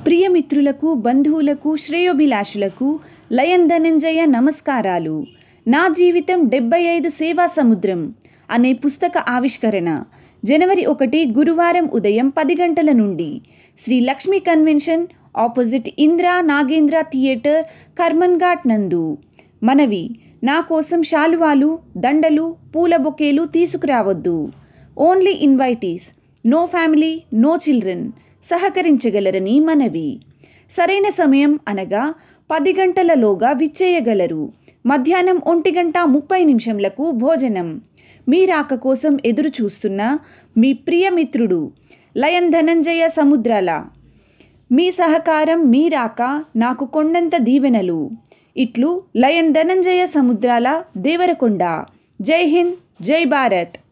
ప్రియమిత్రులకు బంధువులకు శ్రేయోభిలాషులకు లయన్ ధనంజయ నమస్కారాలు నా జీవితం డెబ్బై ఐదు సేవా సముద్రం అనే పుస్తక ఆవిష్కరణ జనవరి ఒకటి గురువారం ఉదయం పది గంటల నుండి Sri Lakshmi convention opposite Indira Nagendra theatre Karmanghat నందు మనవి నా కోసం శాలువాలు దండలు పూల బొకేలు తీసుకురావద్దు only invitees no family no children సహకరించగలరని మనవి సరైన సమయం అనగా పది గంటలలోగా విచ్చేయగలరు మధ్యాహ్నం ఒంటి గంట ముప్పై నిమిషంలకు భోజనం మీ రాక కోసం ఎదురు చూస్తున్న మీ ప్రియమిత్రుడు లయన్ ధనంజయ సముద్రాల మీ సహకారం మీ రాక నాకు కొండంత దీవెనలు ఇట్లు లయన్ ధనంజయ సముద్రాల దేవరకొండ జై హింద్ జై భారత్